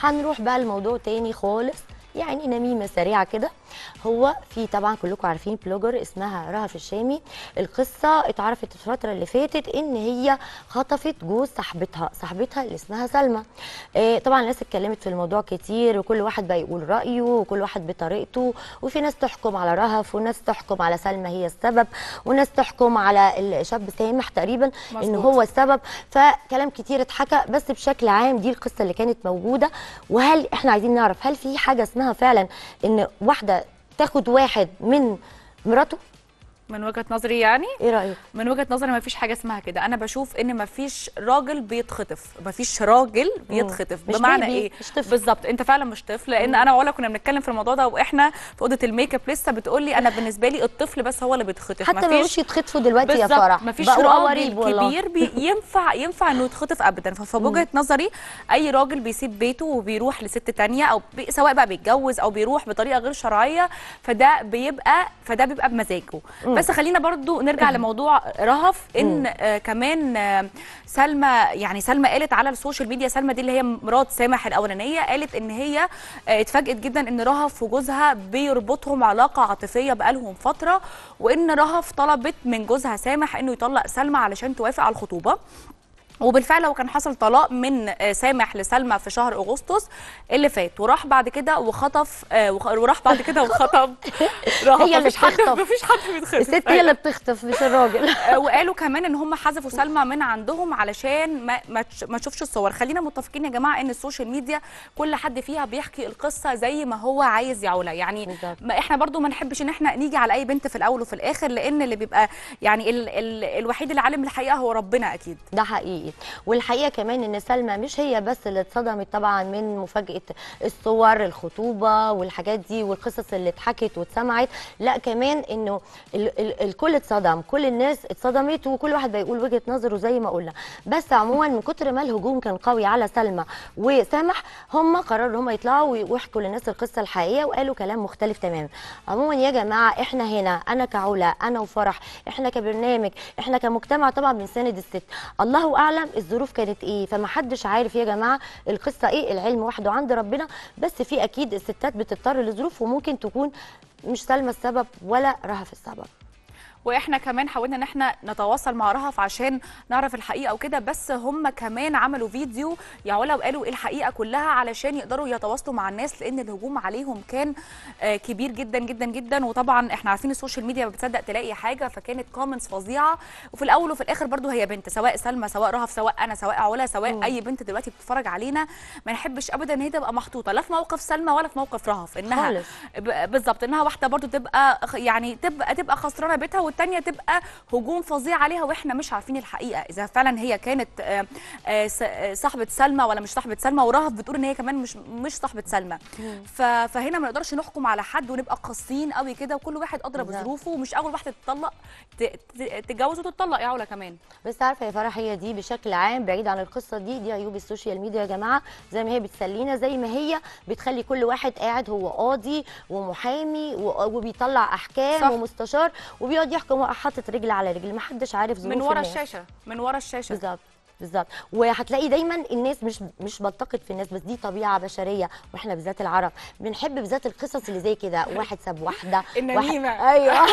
هنروح بقى لموضوع تاني خالص يعني نميمه سريعه كده هو في طبعا كلكم عارفين بلوجر اسمها رهف الشامي القصه اتعرفت الفتره اللي فاتت ان هي خطفت جوز صاحبتها صاحبتها اللي اسمها سلمى آه طبعا الناس اتكلمت في الموضوع كتير وكل واحد بقى يقول رايه وكل واحد بطريقته وفي ناس تحكم على رهف وناس تحكم على سلمى هي السبب وناس تحكم على الشاب سامح تقريبا ان مظبوط. هو السبب فكلام كتير اتحكى بس بشكل عام دي القصه اللي كانت موجوده وهل احنا عايزين نعرف هل في حاجه اسمها فعلا ان واحده تاخد واحد من مراته من وجهه نظري يعني ايه رايك من وجهه نظري ما فيش حاجه اسمها كده انا بشوف ان ما فيش راجل بيتخطف ما فيش راجل بيتخطف مش بمعنى بيبي، ايه مش طفل. بالظبط انت فعلا مش طفل لان انا ولا كنا بنتكلم في الموضوع ده واحنا في اوضه الميك اب لسه بتقول لي انا بالنسبه لي الطفل بس هو اللي بيتخطف حتى ما مفيش بقوش يتخطفوا دلوقتي يا بالظبط فرح مفيش بقوا راجل قواريب والله كبير بي ينفع ينفع انه يتخطف ابدا فبوجهه نظري اي راجل بيسيب بيته وبيروح لست تانية او بي سواء بقى بيتجوز او بيروح بطريقه غير شرعيه فده بيبقى فده بيبقى بمزاجه بس خلينا برضو نرجع لموضوع رهف ان آه كمان آه سلمى يعني سلمى قالت على السوشيال ميديا سلمى دي اللي هي مرات سامح الاولانيه قالت ان هي آه اتفاجئت جدا ان رهف وجوزها بيربطهم علاقه عاطفيه بقالهم فتره وان رهف طلبت من جوزها سامح انه يطلق سلمى علشان توافق على الخطوبه وبالفعل هو كان حصل طلاق من آه، سامح لسلمى في شهر اغسطس اللي فات وراح بعد كده وخطف آه، وخ- وراح بعد كده وخطب رهف هي اللي مفيش حد بتخطف. مفيش حد بيتخطف الست هي اللي بتخطف مش الراجل آه، وقالوا كمان ان هم حذفوا سلمى من عندهم علشان ما ما تش- ما تشوفش الصور خلينا متفقين يا جماعه ان السوشيال ميديا كل حد فيها بيحكي القصه زي ما هو عايز يعولها يعني بالظبط. ما احنا برضو ما نحبش ان احنا نيجي على اي بنت في الاول وفي الاخر لان اللي بيبقى يعني ال ال الوحيد اللي عالم الحقيقه هو ربنا اكيد ده حقيقي والحقيقه كمان ان سلمى مش هي بس اللي اتصدمت طبعا من مفاجاه الصور الخطوبه والحاجات دي والقصص اللي اتحكت واتسمعت لا كمان انه ال ال الكل اتصدم كل الناس اتصدمت وكل واحد بيقول وجهه نظره زي ما قلنا بس عموما من كتر ما الهجوم كان قوي على سلمى وسامح هم قرروا ان هم يطلعوا ويحكوا للناس القصه الحقيقيه وقالوا كلام مختلف تماما عموما يا جماعه احنا هنا انا كعلا انا وفرح احنا كبرنامج احنا كمجتمع طبعا بنساند الست الله اعلم الظروف كانت ايه فما حدش عارف يا جماعه القصه ايه العلم وحده عند ربنا بس في اكيد الستات بتضطر لظروف وممكن تكون مش سلمى السبب ولا رهف السبب واحنا كمان حاولنا ان احنا نتواصل مع رهف عشان نعرف الحقيقه وكده بس هم كمان عملوا فيديو يا علا وقالوا ايه الحقيقه كلها علشان يقدروا يتواصلوا مع الناس لان الهجوم عليهم كان آه، كبير جدا جدا جدا وطبعا احنا عارفين السوشيال ميديا ما بتصدق تلاقي حاجه فكانت كومنتس فظيعه وفي الاول وفي الاخر برضو هي بنت سواء سلمى سواء رهف سواء انا سواء علا سواء مم. اي بنت دلوقتي بتتفرج علينا ما نحبش ابدا ان هي تبقى محطوطه لا في موقف سلمى ولا في موقف رهف انها خالص. ب- بالظبط انها واحده برضو تبقى خ- يعني تبقى تبقى خسرانه بيتها والتانيه تبقى هجوم فظيع عليها واحنا مش عارفين الحقيقه اذا فعلا هي كانت آه، آه، س- آه، صاحبه سلمى ولا مش صاحبه سلمى ورهف بتقول ان هي كمان مش مش صاحبه سلمى ف- فهنا ما نقدرش نحكم على حد ونبقى قاسيين قوي كده وكل واحد ادرى بالظبط. بظروفه ومش اول واحده تتطلق ت- ت- تتجوز وتتطلق يا علا كمان بس عارفه يا فرح هي دي بشكل عام بعيد عن القصه دي دي عيوب السوشيال ميديا يا جماعه زي ما هي بتسلينا زي ما هي بتخلي كل واحد قاعد هو قاضي ومحامي و- وبيطلع احكام صح. ومستشار وبيقعد يحكم وقع حاطط رجل على رجل محدش عارف ظروف من ورا الناس. الشاشه من ورا الشاشه بالظبط بالظبط وهتلاقي دايما الناس مش مش بنتقد في الناس بس دي طبيعه بشريه واحنا بالذات العرب بنحب بالذات القصص اللي زي كده واحد ساب واحده النميمة. واحد... ايوه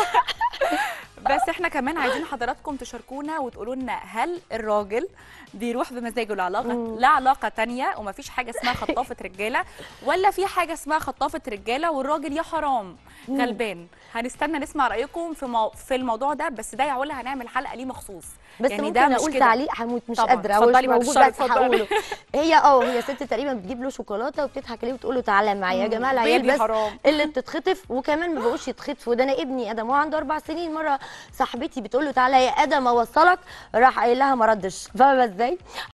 بس احنا كمان عايزين حضراتكم تشاركونا وتقولوا لنا هل الراجل بيروح بمزاجه لعلاقه لا علاقه تانية ومفيش حاجه اسمها خطافه رجاله ولا في حاجه اسمها خطافه رجاله والراجل يا حرام غلبان هنستنى نسمع رايكم في مو... في الموضوع ده بس ده يا علا هنعمل حلقه ليه مخصوص بس يعني ممكن ده مش اقول كده. تعليق هموت مش طبعاً. قادره هو مش اتفضلي بعد موجود الشر، بس اتفضلي. هقوله هي اه هي ست تقريبا بتجيب له شوكولاته وبتضحك عليه وتقول له تعالى معايا يا مم. جماعه العيال بيبي بس حرام. اللي بتتخطف وكمان ما بقوش يتخطفوا ده انا ابني ادم هو عنده اربع سنين مره صاحبتي بتقول له تعالى يا ادم اوصلك راح قايل لها ما ردش فاهمه ازاي